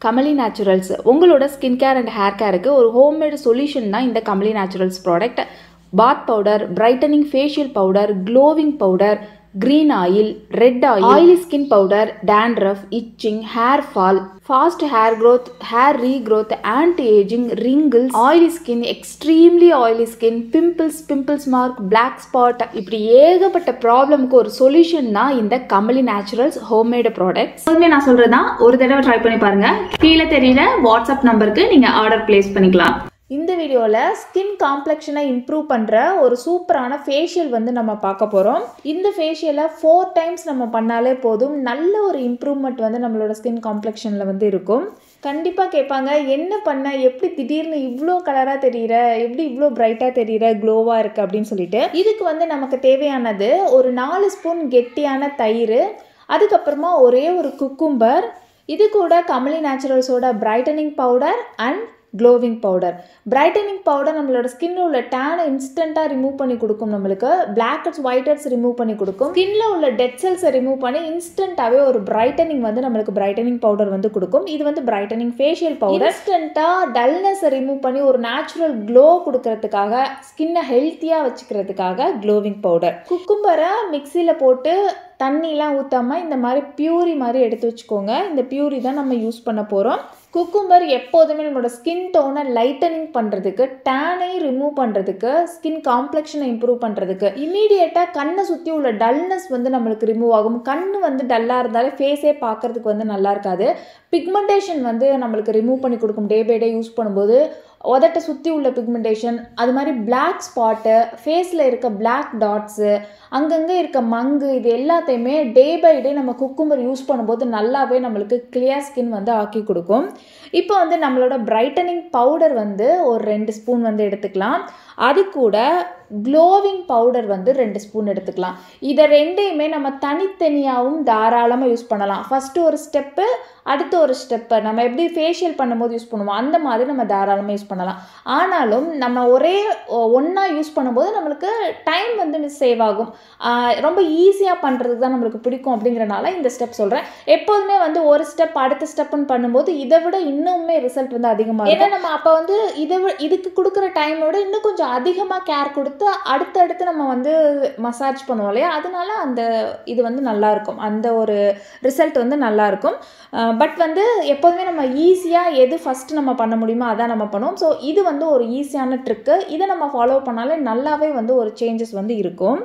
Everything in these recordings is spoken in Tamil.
கமலி நேச்சுரல்ஸ் உங்களோட ஸ்கின் கேர் அண்ட் ஹேர் கேருக்கு ஒரு ஹோம்மேடு சொல்யூஷன் தான் இந்த Kamali Naturals product bath powder brightening facial powder glowing powder green oil red oil oily skin powder dandruff itching hair fall fast hair growth hair regrowth anti ageing wrinkles oily skin extremely oily skin pimples pimples mark black spot இப்படி ஏகப்பட்ட ப்ராப்ளம்க்கு ஒரு சொல்யூஷன் தான் இந்த கமலி நேச்சுரல்ஸ் ஹோம்மேடு ப்ராடக்ட்ஸ் எப்போதுமே நான் சொல்றதுதான் ஒரு தடவை ட்ரை பண்ணி பாருங்க கீழே தெரியல வாட்ஸ்அப் நம்பருக்கு நீங்க ஆர்டர் பிளேஸ் பண்ணிக்கலாம் இந்த வீடியோவில் ஸ்கின் காம்ப்ளெக்ஷனை இம்ப்ரூவ் பண்ணுற ஒரு சூப்பரான ஃபேஷியல் வந்து நம்ம பார்க்க போகிறோம் இந்த ஃபேஷியலை ஃபோர் டைம்ஸ் நம்ம பண்ணாலே போதும் நல்ல ஒரு இம்ப்ரூவ்மெண்ட் வந்து நம்மளோட ஸ்கின் காம்ப்ளெக்ஷனில் வந்து இருக்கும் கண்டிப்பாக கேட்பாங்க என்ன பண்ண எப்படி திடீர்னு இவ்வளோ கலராக தெரியுற எப்படி இவ்வளோ பிரைட்டாக தெரியுற க்ளோவாக இருக்குது அப்படின்னு சொல்லிட்டு இதுக்கு வந்து நமக்கு தேவையானது ஒரு நாலு ஸ்பூன் கெட்டியான தயிர் அதுக்கப்புறமா ஒரே ஒரு குக்கும்பர் இது கூட கமலி நேச்சுரல்ஸோட brightening powder and glowing powder brightening powder நம்மளோட ஸ்கின்ல உள்ள டேனை இன்ஸ்டண்ட்டாக ரிமூவ் பண்ணி கொடுக்கும் நம்மளுக்கு blackheads whiteheads remove பண்ணி கொடுக்கும் ஸ்கின்ல உள்ள டெட் செல்ஸை ரிமூவ் பண்ணி இன்ஸ்டண்ட்டாகவே ஒரு பிரைட்டனிங் வந்து நம்மளுக்கு பிரைட்டனிங் பவுடர் வந்து கொடுக்கும் இது வந்து பிரைட்டனிங் ஃபேஷியல் பவுடர் இன்ஸ்டண்ட்டாக டல்னஸை ரிமூவ் பண்ணி ஒரு நேச்சுரல் க்ளோ கொடுக்கறதுக்காக ஸ்கின்னை ஹெல்த்தியாக வச்சுக்கிறதுக்காக க்ளோவிங் பவுடர் குக்கும்பரை மிக்சியில் போட்டு தண்ணிலாம் ஊற்றாமல் இந்த மாதிரி பியூரி மாதிரி எடுத்து வச்சுக்கோங்க இந்த பியூரி தான் நம்ம யூஸ் பண்ண போகிறோம் குக்கும்பர் எப்போதுமே நம்மளோட ஸ்கின் டோனை லைட்டனிங் பண்ணுறதுக்கு டேனை ரிமூவ் பண்ணுறதுக்கு ஸ்கின் காம்ப்ளெக்ஷனை இம்ப்ரூவ் பண்ணுறதுக்கு இமீடியட்டாக கண்ணை சுற்றி உள்ள டல்னஸ் வந்து நம்மளுக்கு ரிமூவ் ஆகும் கண் வந்து டல்லாக இருந்தாலே ஃபேஸே பார்க்குறதுக்கு வந்து நல்லா இருக்காது பிக்மெண்டேஷன் வந்து நம்மளுக்கு ரிமூவ் பண்ணி கொடுக்கும் டே பை டே யூஸ் பண்ணும்போது உதட்டை சுற்றி உள்ள பிக்மெண்டேஷன் அது மாதிரி பிளாக் ஸ்பாட்டு ஃபேஸில் இருக்க பிளாக் டாட்ஸு அங்கங்கே இருக்க மங்கு இது எல்லாத்தையுமே டே பை டே நம்ம குக்கும்பர் யூஸ் பண்ணும்போது நல்லாவே நம்மளுக்கு கிளியர் ஸ்கின் வந்து ஆக்கி கொடுக்கும் இப்போ வந்து நம்மளோட பிரைட்டனிங் பவுடர் வந்து ஒரு ரெண்டு ஸ்பூன் வந்து எடுத்துக்கலாம் அது கூட க்ளோவிங் பவுடர் வந்து ரெண்டு ஸ்பூன் எடுத்துக்கலாம் இதை ரெண்டையுமே நம்ம தனித்தனியாகவும் தாராளமாக யூஸ் பண்ணலாம் ஃபஸ்ட்டு ஒரு ஸ்டெப்பு அடுத்து ஒரு ஸ்டெப்பு நம்ம எப்படி ஃபேஷியல் பண்ணும்போது யூஸ் பண்ணுவோம் அந்த மாதிரி நம்ம தாராளமாக யூஸ் பண்ணலாம் ஆனாலும் நம்ம ஒரே ஒன்றா யூஸ் பண்ணும்போது நம்மளுக்கு டைம் வந்து மிஸ் சேவ் ஆகும் ரொம்ப ஈஸியாக பண்ணுறதுக்கு தான் நம்மளுக்கு பிடிக்கும் அப்படிங்கிறனால இந்த ஸ்டெப் சொல்கிறேன் எப்போதுமே வந்து ஒரு ஸ்டெப் அடுத்த ஸ்டெப்புன்னு பண்ணும்போது இதை விட இன்னுமே ரிசல்ட் வந்து அதிகமாக ஏன்னா நம்ம அப்போ வந்து இதை விட இதுக்கு கொடுக்குற டைமோட இன்னும் கொஞ்சம் அதிகமாக கேர் கொடுத்து அடுத்தடுத்து நம்ம வந்து மசாஜ் பண்ணுவோம் இல்லையா அதனால அந்த இது வந்து நல்லாயிருக்கும் அந்த ஒரு ரிசல்ட் வந்து நல்லாயிருக்கும் பட் வந்து எப்போதுமே நம்ம ஈஸியாக எது ஃபஸ்ட்டு நம்ம பண்ண முடியுமோ அதான் நம்ம பண்ணுவோம் ஸோ இது வந்து ஒரு ஈஸியான ட்ரிக்கு இதை நம்ம ஃபாலோ பண்ணாலே நல்லாவே வந்து ஒரு சேஞ்சஸ் வந்து இருக்கும்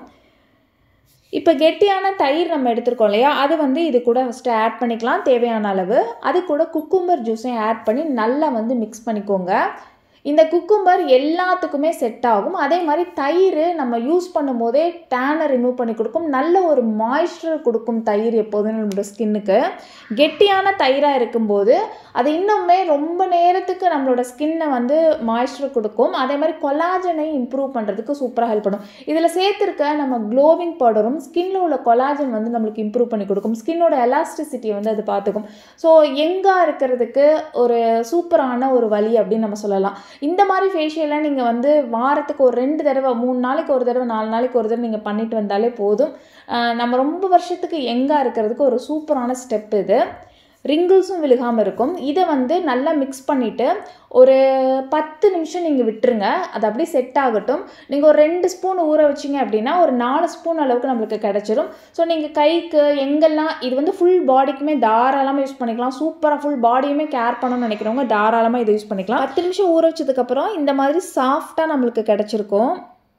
இப்போ கெட்டியான தயிர் நம்ம எடுத்துருக்கோம் இல்லையா அது வந்து இது கூட ஃபஸ்ட்டு ஆட் பண்ணிக்கலாம் தேவையான அளவு அது கூட குக்கும்பர் ஜூஸையும் ஆட் பண்ணி நல்லா வந்து மிக்ஸ் பண்ணிக்கோங்க இந்த குக்கும்பர் எல்லாத்துக்குமே செட் ஆகும் அதே மாதிரி தயிர் நம்ம யூஸ் பண்ணும்போதே டேனை ரிமூவ் பண்ணி கொடுக்கும் நல்ல ஒரு மாய்ஸ்சர் கொடுக்கும் தயிர் எப்போதும் நம்மளோட ஸ்கின்னுக்கு கெட்டியான தயிராக இருக்கும்போது அது இன்னுமே ரொம்ப நேரத்துக்கு நம்மளோட ஸ்கின்னை வந்து மாய்ஸ்சர் கொடுக்கும் அதே மாதிரி கொலாஜனை இம்ப்ரூவ் பண்ணுறதுக்கு சூப்பராக ஹெல்ப் பண்ணும் இதில் சேர்த்துருக்க நம்ம க்ளோவிங் பவுடரும் ஸ்கின்னில் உள்ள கொலாஜன் வந்து நம்மளுக்கு இம்ப்ரூவ் பண்ணி கொடுக்கும் ஸ்கின்னோட எலாஸ்டிசிட்டியை வந்து அது பார்த்துக்கும் ஸோ எங்காக இருக்கிறதுக்கு ஒரு சூப்பரான ஒரு வழி அப்படின்னு நம்ம சொல்லலாம் இந்த மாதிரி ஃபேஷியலாக நீங்கள் வந்து வாரத்துக்கு ஒரு ரெண்டு தடவை மூணு நாளைக்கு ஒரு தடவை நாலு நாளைக்கு ஒரு தடவை நீங்கள் பண்ணிட்டு வந்தாலே போதும் நம்ம ரொம்ப வருஷத்துக்கு எங்காக இருக்கிறதுக்கு ஒரு சூப்பரான ஸ்டெப் இது ரிங்கிள்ஸும் விழுகாமல் இருக்கும் இதை வந்து நல்லா மிக்ஸ் பண்ணிவிட்டு ஒரு பத்து நிமிஷம் நீங்கள் விட்டுருங்க அது அப்படியே செட் ஆகட்டும் நீங்கள் ஒரு ரெண்டு ஸ்பூன் ஊற வச்சிங்க அப்படின்னா ஒரு நாலு ஸ்பூன் அளவுக்கு நம்மளுக்கு கிடச்சிரும் ஸோ நீங்கள் கைக்கு எங்கெல்லாம் இது வந்து ஃபுல் பாடிக்குமே தாராளமாக யூஸ் பண்ணிக்கலாம் சூப்பராக ஃபுல் பாடியுமே கேர் பண்ணணும்னு நினைக்கிறவங்க தாராளமாக இதை யூஸ் பண்ணிக்கலாம் பத்து நிமிஷம் ஊற வச்சதுக்கப்புறம் இந்த மாதிரி சாஃப்டாக நம்மளுக்கு கிடச்சிருக்கும்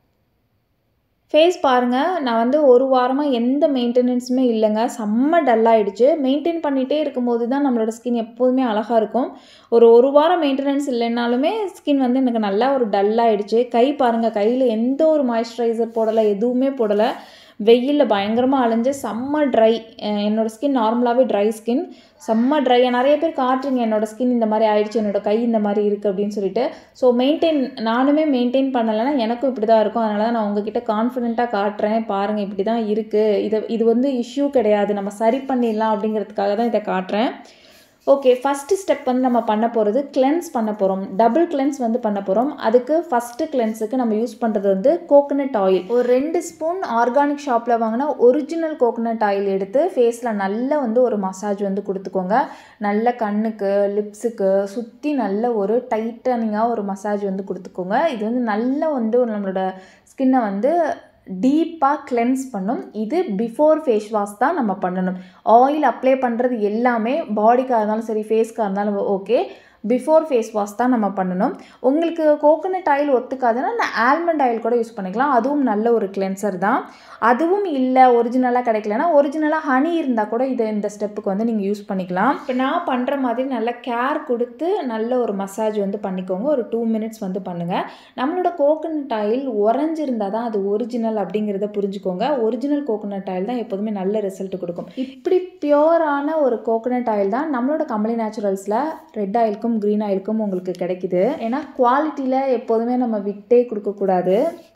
ஃபேஸ் பாருங்கள் நான் வந்து ஒரு வாரமாக எந்த மெயின்டெனன்ஸுமே இல்லைங்க செம்ம டல்லாகிடுச்சு மெயின்டைன் பண்ணிகிட்டே இருக்கும்போது தான் நம்மளோட ஸ்கின் எப்போதுமே அழகாக இருக்கும் ஒரு ஒரு வாரம் மெயின்டெனன்ஸ் இல்லைனாலுமே ஸ்கின் வந்து எனக்கு நல்லா ஒரு டல்லாகிடுச்சு கை பாருங்கள் கையில் எந்த ஒரு மாய்ஸ்சரைசர் போடலை எதுவுமே போடலை வெயிலில் பயங்கரமாக அலைஞ்சு செம்ம ட்ரை என்னோடய ஸ்கின் நார்மலாகவே ட்ரை ஸ்கின் செம்ம ட்ரை நிறைய பேர் காட்டுறீங்க என்னோடய ஸ்கின் இந்த மாதிரி ஆயிடுச்சு என்னோடய கை இந்த மாதிரி இருக்குது அப்படின்னு சொல்லிட்டு ஸோ மெயின்டைன் நானுமே மெயின்டைன் பண்ணலைன்னா எனக்கும் இப்படி தான் இருக்கும் அதனால தான் நான் உங்ககிட்ட கான்ஃபிடென்ட்டாக காட்டுறேன் பாருங்கள் இப்படி தான் இருக்குது இது இது வந்து இஷ்யூ கிடையாது நம்ம சரி பண்ணிடலாம் அப்படிங்கிறதுக்காக தான் இதை காட்டுறேன் ஓகே ஃபஸ்ட்டு ஸ்டெப் வந்து நம்ம பண்ண போகிறது கிளென்ஸ் பண்ண போகிறோம் டபுள் கிளென்ஸ் வந்து பண்ண போகிறோம் அதுக்கு ஃபஸ்ட்டு கிளென்ஸுக்கு நம்ம யூஸ் பண்ணுறது வந்து கோகனட் ஆயில் ஒரு ரெண்டு ஸ்பூன் ஆர்கானிக் ஷாப்பில் வாங்கினா ஒரிஜினல் கோகனட் ஆயில் எடுத்து ஃபேஸில் நல்லா வந்து ஒரு மசாஜ் வந்து கொடுத்துக்கோங்க நல்ல கண்ணுக்கு லிப்ஸுக்கு சுற்றி நல்ல ஒரு டைட்டனிங்காக ஒரு மசாஜ் வந்து கொடுத்துக்கோங்க இது வந்து நல்லா வந்து ஒரு நம்மளோட ஸ்கின்னை வந்து டீப்பாக கிளென்ஸ் பண்ணும் இது பிஃபோர் ஃபேஸ் வாஷ் தான் நம்ம பண்ணணும் ஆயில் அப்ளை பண்ணுறது எல்லாமே பாடிக்காக இருந்தாலும் சரி ஃபேஸ்க்காக இருந்தாலும் ஓகே பிஃபோர் ஃபேஸ் வாஷ் தான் நம்ம பண்ணணும் உங்களுக்கு கோகோனட் ஆயில் ஒத்துக்காதுன்னா நான் ஆல்மண்ட் ஆயில் கூட யூஸ் பண்ணிக்கலாம் அதுவும் நல்ல ஒரு கிளென்சர் தான் அதுவும் இல்லை ஒரிஜினலாக கிடைக்கலனா ஒரிஜினலாக ஹனி இருந்தால் கூட இதை இந்த ஸ்டெப்புக்கு வந்து நீங்கள் யூஸ் பண்ணிக்கலாம் இப்போ நான் பண்ணுற மாதிரி நல்ல கேர் கொடுத்து நல்ல ஒரு மசாஜ் வந்து பண்ணிக்கோங்க ஒரு டூ மினிட்ஸ் வந்து பண்ணுங்கள் நம்மளோட கோகோனட் ஆயில் உறைஞ்சிருந்தால் தான் அது ஒரிஜினல் அப்படிங்கிறத புரிஞ்சுக்கோங்க ஒரிஜினல் கோகோனட் ஆயில் தான் எப்போதுமே நல்ல ரிசல்ட் கொடுக்கும் இப்படி பியோரான ஒரு கோகோனட் ஆயில் தான் நம்மளோட கம்பளி நேச்சுரல்ஸில் ரெட் ஆயிலுக்கும் க்ரீன் ஆயிலுக்கும் உங்களுக்கு கிடைக்குது ஏன்னா குவாலிட்டியில் எப்போதுமே நம்ம விட்டே கொடுக்கக்கூடாது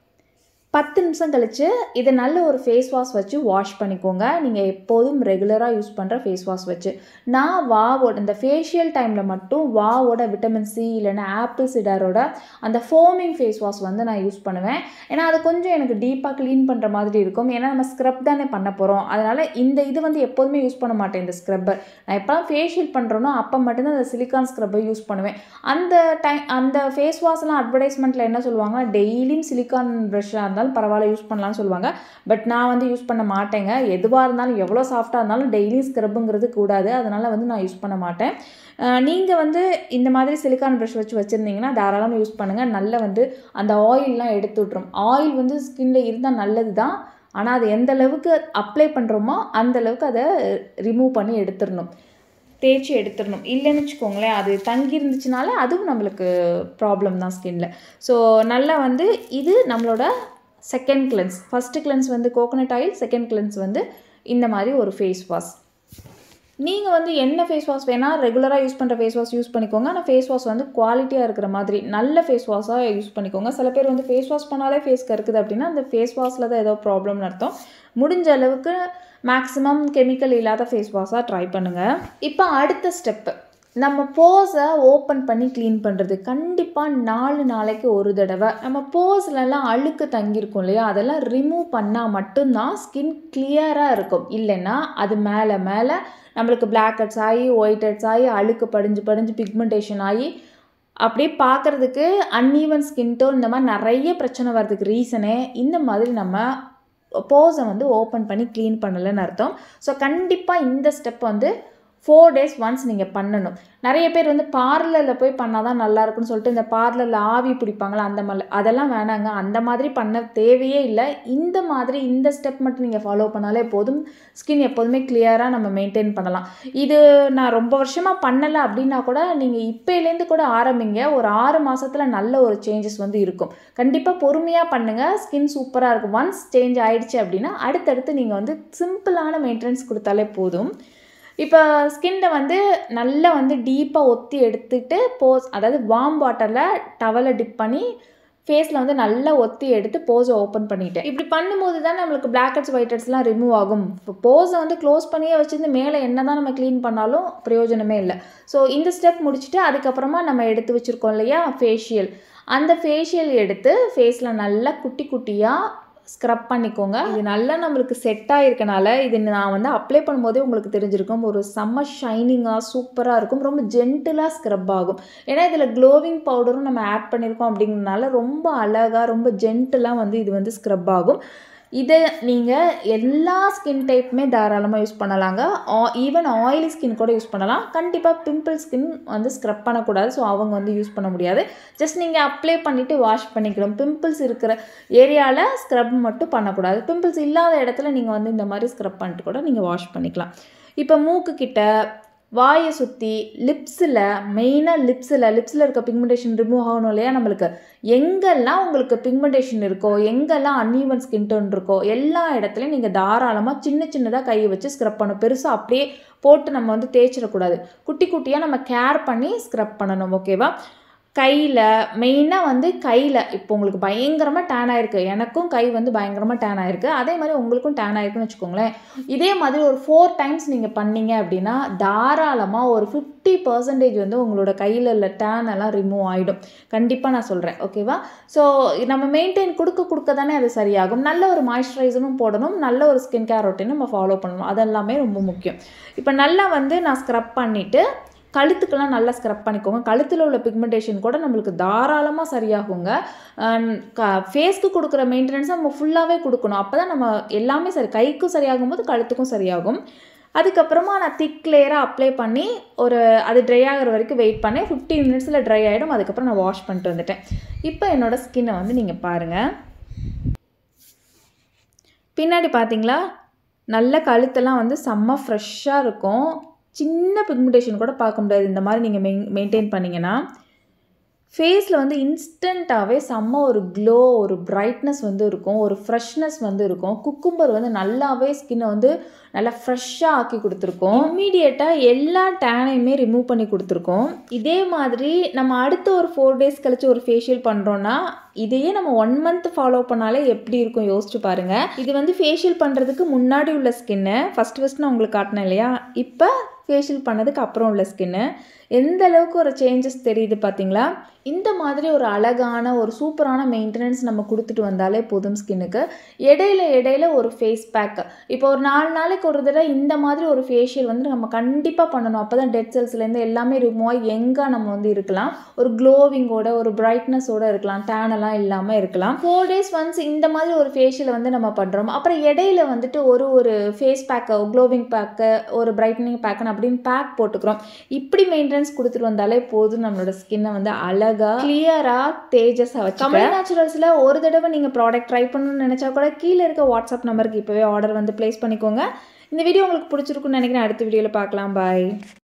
பத்து நிமிஷம் கழித்து இதை நல்ல ஒரு ஃபேஸ் வாஷ் வச்சு வாஷ் பண்ணிக்கோங்க நீங்கள் எப்போதும் ரெகுலராக யூஸ் பண்ணுற ஃபேஸ் வாஷ் வச்சு நான் வாவோட இந்த ஃபேஷியல் டைமில் மட்டும் வாவோட விட்டமின் சி இல்லைன்னா ஆப்பிள் சிடாரோட அந்த ஃபோமிங் ஃபேஸ் வாஷ் வந்து நான் யூஸ் பண்ணுவேன் ஏன்னா அது கொஞ்சம் எனக்கு டீப்பாக க்ளீன் பண்ணுற மாதிரி இருக்கும் ஏன்னா நம்ம ஸ்க்ரப் தானே பண்ண போகிறோம் அதனால் இந்த இது வந்து எப்போதுமே யூஸ் பண்ண மாட்டேன் இந்த ஸ்க்ரப்பர் நான் எப்போலாம் ஃபேஷியல் பண்ணுறேனோ அப்போ மட்டும்தான் அந்த சிலிக்கான் ஸ்க்ரப்பர் யூஸ் பண்ணுவேன் அந்த டைம் அந்த ஃபேஸ் வாஷ்லாம் அட்வர்டைஸ்மெண்ட்டில் என்ன சொல்லுவாங்கன்னா டெய்லியும் சிலிக்கான் ப்ரஷ்ஷாக இருந்தாலும் பரவாயில்ல யூஸ் பண்ணலாம்னு சொல்லுவாங்க பட் நான் வந்து யூஸ் பண்ண மாட்டேங்க எதுவாக இருந்தாலும் எவ்வளோ சாஃப்டாக இருந்தாலும் டெய்லியும் ஸ்க்ரப்புங்கிறது கூடாது அதனால் வந்து நான் யூஸ் பண்ண மாட்டேன் நீங்கள் வந்து இந்த மாதிரி சிலிக்கான் ப்ரஷ் வச்சு வச்சுருந்தீங்கன்னா தாராளமாக யூஸ் பண்ணுங்கள் நல்லா வந்து அந்த ஆயிலெலாம் எடுத்து விட்ரும் ஆயில் வந்து ஸ்கின்ல இருந்தால் நல்லது தான் ஆனால் அது எந்த அளவுக்கு அப்ளை பண்ணுறோமோ அந்த அளவுக்கு அதை ரிமூவ் பண்ணி எடுத்துடணும் தேய்ச்சி எடுத்துடணும் இல்லைன்னு வச்சுக்கோங்களேன் அது தங்கி இருந்துச்சுனால அதுவும் நம்மளுக்கு ப்ராப்ளம் தான் ஸ்கின்ல ஸோ நல்லா வந்து இது நம்மளோட செகண்ட் கிளென்ஸ் ஃபஸ்ட்டு கிளென்ஸ் வந்து கோகோனட் ஆயில் செகண்ட் கிளென்ஸ் வந்து இந்த மாதிரி ஒரு ஃபேஸ் வாஷ் நீங்கள் வந்து என்ன ஃபேஸ் வாஷ் வேணால் ரெகுலராக யூஸ் பண்ணுற ஃபேஸ் வாஷ் யூஸ் பண்ணிக்கோங்க ஆனால் ஃபேஸ் வாஷ் வந்து குவாலிட்டியாக இருக்கிற மாதிரி நல்ல ஃபேஸ் வாஷாக யூஸ் பண்ணிக்கோங்க சில பேர் வந்து ஃபேஸ் வாஷ் பண்ணாலே ஃபேஸ் கருக்குது அப்படின்னா அந்த ஃபேஸ் வாஷில் தான் ஏதோ ப்ராப்ளம்னு அர்த்தம் முடிஞ்ச அளவுக்கு மேக்ஸிமம் கெமிக்கல் இல்லாத ஃபேஸ் வாஷாக ட்ரை பண்ணுங்கள் இப்போ அடுத்த ஸ்டெப்பு நம்ம போஸை ஓப்பன் பண்ணி க்ளீன் பண்ணுறது கண்டிப்பாக நாலு நாளைக்கு ஒரு தடவை நம்ம போஸ்லலாம் அழுக்கு தங்கியிருக்கும் இல்லையா அதெல்லாம் ரிமூவ் பண்ணால் மட்டும்தான் ஸ்கின் கிளியராக இருக்கும் இல்லைன்னா அது மேலே மேலே நம்மளுக்கு பிளாக் ஹெட்ஸ் ஆகி ஒயிட் ஹெட்ஸ் ஆகி அழுக்கு படிஞ்சு படிஞ்சு பிக்மெண்டேஷன் ஆகி அப்படியே பார்க்குறதுக்கு அன்ஈவன் ஸ்கின் டோன் இந்த மாதிரி நிறைய பிரச்சனை வர்றதுக்கு ரீசனே இந்த மாதிரி நம்ம போஸை வந்து ஓப்பன் பண்ணி க்ளீன் பண்ணலைன்னு அர்த்தம் ஸோ கண்டிப்பாக இந்த ஸ்டெப் வந்து ஃபோர் டேஸ் ஒன்ஸ் நீங்கள் பண்ணணும் நிறைய பேர் வந்து பார்லரில் போய் பண்ணால் தான் நல்லா இருக்கும்னு சொல்லிட்டு இந்த பார்லரில் ஆவி பிடிப்பாங்களா அந்த மாதிரி அதெல்லாம் வேணாங்க அந்த மாதிரி பண்ண தேவையே இல்லை இந்த மாதிரி இந்த ஸ்டெப் மட்டும் நீங்கள் ஃபாலோ பண்ணாலே போதும் ஸ்கின் எப்போதுமே கிளியராக நம்ம மெயின்டைன் பண்ணலாம் இது நான் ரொம்ப வருஷமாக பண்ணலை அப்படின்னா கூட நீங்கள் இப்போலேருந்து கூட ஆரம்பிங்க ஒரு ஆறு மாதத்தில் நல்ல ஒரு சேஞ்சஸ் வந்து இருக்கும் கண்டிப்பாக பொறுமையாக பண்ணுங்கள் ஸ்கின் சூப்பராக இருக்கும் ஒன்ஸ் சேஞ்ச் ஆயிடுச்சு அப்படின்னா அடுத்தடுத்து நீங்கள் வந்து சிம்பிளான மெயின்டெனன்ஸ் கொடுத்தாலே போதும் இப்போ ஸ்கின்னை வந்து நல்லா வந்து டீப்பாக ஒத்தி எடுத்துட்டு போஸ் அதாவது வார்ம் வாட்டரில் டவலை டிப் பண்ணி ஃபேஸில் வந்து நல்லா ஒத்தி எடுத்து போஸை ஓப்பன் பண்ணிட்டேன் இப்படி பண்ணும்போது தான் நம்மளுக்கு பிளாக் ஹெட்ஸ் ஒயிட் ஹெட்ஸ்லாம் ரிமூவ் ஆகும் இப்போ போஸை வந்து க்ளோஸ் பண்ணியே வச்சிருந்து மேலே என்ன தான் நம்ம க்ளீன் பண்ணாலும் பிரயோஜனமே இல்லை ஸோ இந்த ஸ்டெப் முடிச்சுட்டு அதுக்கப்புறமா நம்ம எடுத்து வச்சுருக்கோம் இல்லையா ஃபேஷியல் அந்த ஃபேஷியல் எடுத்து ஃபேஸில் நல்லா குட்டி குட்டியாக ஸ்க்ரப் பண்ணிக்கோங்க இது நல்லா நம்மளுக்கு செட் ஆகிருக்கனால இது நான் வந்து அப்ளை பண்ணும்போதே உங்களுக்கு தெரிஞ்சிருக்கும் ஒரு செம்ம ஷைனிங்காக சூப்பராக இருக்கும் ரொம்ப ஜென்டிலாக ஸ்க்ரப் ஆகும் ஏன்னா இதில் க்ளோவிங் பவுடரும் நம்ம ஆட் பண்ணியிருக்கோம் அப்படிங்கிறனால ரொம்ப அழகாக ரொம்ப ஜென்டிலாக வந்து இது வந்து ஸ்க்ரப் ஆகும் இதை நீங்கள் எல்லா ஸ்கின் டைப்புமே தாராளமாக யூஸ் பண்ணலாங்க ஈவன் ஆயிலி ஸ்கின் கூட யூஸ் பண்ணலாம் கண்டிப்பாக பிம்பிள் ஸ்கின் வந்து ஸ்க்ரப் பண்ணக்கூடாது ஸோ அவங்க வந்து யூஸ் பண்ண முடியாது ஜஸ்ட் நீங்கள் அப்ளை பண்ணிவிட்டு வாஷ் பண்ணிக்கணும் பிம்பிள்ஸ் இருக்கிற ஏரியாவில் ஸ்க்ரப் மட்டும் பண்ணக்கூடாது பிம்பிள்ஸ் இல்லாத இடத்துல நீங்கள் வந்து இந்த மாதிரி ஸ்க்ரப் பண்ணிட்டு கூட நீங்கள் வாஷ் பண்ணிக்கலாம் இப்போ மூக்கு கிட்ட வாயை சுற்றி லிப்ஸில் மெயினாக லிப்ஸில் லிப்ஸில் இருக்க பிக்மெண்டேஷன் ரிமூவ் ஆகணும் இல்லையா நம்மளுக்கு எங்கெல்லாம் உங்களுக்கு பிக்மெண்டேஷன் இருக்கோ எங்கெல்லாம் அன்ஈவன் ஸ்கின் டோன் இருக்கோ எல்லா இடத்துலையும் நீங்கள் தாராளமாக சின்ன சின்னதாக கையை வச்சு ஸ்க்ரப் பண்ணணும் பெருசாக அப்படியே போட்டு நம்ம வந்து தேய்ச்சிடக்கூடாது குட்டி குட்டியாக நம்ம கேர் பண்ணி ஸ்க்ரப் பண்ணணும் ஓகேவா கையில் மெயினாக வந்து கையில் இப்போ உங்களுக்கு பயங்கரமாக டேன் ஆயிருக்கு எனக்கும் கை வந்து பயங்கரமாக டேன் ஆயிருக்கு அதே மாதிரி உங்களுக்கும் டேன் ஆயிருக்குன்னு வச்சுக்கோங்களேன் இதே மாதிரி ஒரு ஃபோர் டைம்ஸ் நீங்கள் பண்ணீங்க அப்படின்னா தாராளமாக ஒரு ஃபிஃப்டி பர்சன்டேஜ் வந்து உங்களோட கையில் உள்ள டேன் எல்லாம் ரிமூவ் ஆகிடும் கண்டிப்பாக நான் சொல்கிறேன் ஓகேவா ஸோ நம்ம மெயின்டைன் கொடுக்க கொடுக்க தானே அது சரியாகும் நல்ல ஒரு மாய்ஸ்சரைசரும் போடணும் நல்ல ஒரு ஸ்கின் கேர் ரொட்டீன் நம்ம ஃபாலோ பண்ணணும் அதெல்லாமே ரொம்ப முக்கியம் இப்போ நல்லா வந்து நான் ஸ்க்ரப் பண்ணிவிட்டு கழுத்துக்கெல்லாம் நல்லா ஸ்க்ரப் பண்ணிக்கோங்க கழுத்தில் உள்ள பிக்மெண்டேஷன் கூட நம்மளுக்கு தாராளமாக சரியாகுங்க ஃபேஸ்க்கு கொடுக்குற மெயின்டெனன்ஸ் நம்ம ஃபுல்லாகவே கொடுக்கணும் அப்போ தான் நம்ம எல்லாமே சரி கைக்கும் சரியாகும் போது கழுத்துக்கும் சரியாகும் அதுக்கப்புறமா நான் திக் லேயராக அப்ளை பண்ணி ஒரு அது ட்ரை ஆகிற வரைக்கும் வெயிட் பண்ணேன் ஃபிஃப்டீன் மினிட்ஸில் ட்ரை ஆகிடும் அதுக்கப்புறம் நான் வாஷ் பண்ணிட்டு வந்துட்டேன் இப்போ என்னோடய ஸ்கின்னை வந்து நீங்கள் பாருங்கள் பின்னாடி பார்த்தீங்களா நல்ல கழுத்தெல்லாம் வந்து செம்ம ஃப்ரெஷ்ஷாக இருக்கும் சின்ன பிக்மெண்டேஷன் கூட பார்க்க முடியாது இந்த மாதிரி நீங்கள் மெயின் மெயின்டைன் பண்ணிங்கன்னா ஃபேஸில் வந்து இன்ஸ்டண்ட்டாகவே செம்ம ஒரு க்ளோ ஒரு பிரைட்னஸ் வந்து இருக்கும் ஒரு ஃப்ரெஷ்னஸ் வந்து இருக்கும் குக்கும்பர் வந்து நல்லாவே ஸ்கின்னை வந்து நல்லா ஃப்ரெஷ்ஷாக ஆக்கி கொடுத்துருக்கோம் இம்மீடியட்டாக எல்லா டேனையுமே ரிமூவ் பண்ணி கொடுத்துருக்கோம் இதே மாதிரி நம்ம அடுத்த ஒரு ஃபோர் டேஸ் கழிச்சு ஒரு ஃபேஷியல் பண்ணுறோன்னா இதையே நம்ம ஒன் மந்த் ஃபாலோ பண்ணாலே எப்படி இருக்கும் யோசிச்சு பாருங்கள் இது வந்து ஃபேஷியல் பண்ணுறதுக்கு முன்னாடி உள்ள ஸ்கின்னு ஃபஸ்ட் ஃபஸ்ட் நான் உங்களுக்கு காட்டினேன் இல்லையா இப்போ ஃபேஷியல் பண்ணதுக்கு அப்புறம் உள்ள ஸ்கின்னு எந்த அளவுக்கு ஒரு சேஞ்சஸ் தெரியுது பார்த்தீங்களா இந்த மாதிரி ஒரு அழகான ஒரு சூப்பரான மெயின்டெனன்ஸ் நம்ம கொடுத்துட்டு வந்தாலே போதும் ஸ்கின்னுக்கு இடையில இடையில ஒரு ஃபேஸ் பேக் இப்போ ஒரு நாலு நாளைக்கு ஒரு தடவை இந்த மாதிரி ஒரு ஃபேஷியல் வந்து நம்ம கண்டிப்பாக பண்ணணும் அப்போ தான் டெட் செல்ஸ்லேருந்து எல்லாமே ரிமூவ் ஆகி எங்கே நம்ம வந்து இருக்கலாம் ஒரு க்ளோவிங்கோட ஒரு பிரைட்னஸோட இருக்கலாம் டேன் எல்லாம் இல்லாமல் இருக்கலாம் ஃபோர் டேஸ் ஒன்ஸ் இந்த மாதிரி ஒரு ஃபேஷியல் வந்து நம்ம பண்ணுறோம் அப்புறம் இடையில வந்துட்டு ஒரு ஒரு ஃபேஸ் பேக்கு க்ளோவிங் பேக்கு ஒரு பிரைட்னிங் பேக்குன்னு அப்படின்னு பேக் போட்டுக்கிறோம் இப்படி மெயின்டெனன்ஸ் கொடுத்துட்டு வந்தாலே போதும் நம்மளோட ஸ்கின்னை வந்து அழகாக கிளியராக தேஜஸாக வச்சு கமல் நேச்சுரல்ஸில் ஒரு தடவை நீங்கள் ப்ராடக்ட் ட்ரை பண்ணணும்னு நினச்சா கூட கீழே இருக்க வாட்ஸ்அப் நம்பருக்கு இப்போவே ஆர்டர் வந்து ப்ளேஸ் பண்ணிக்கோங்க இந்த வீடியோ உங்களுக்கு பிடிச்சிருக்குன்னு நினைக்கிறேன் அடுத்த வீடியோவில் பார்க்கலாம் பாய்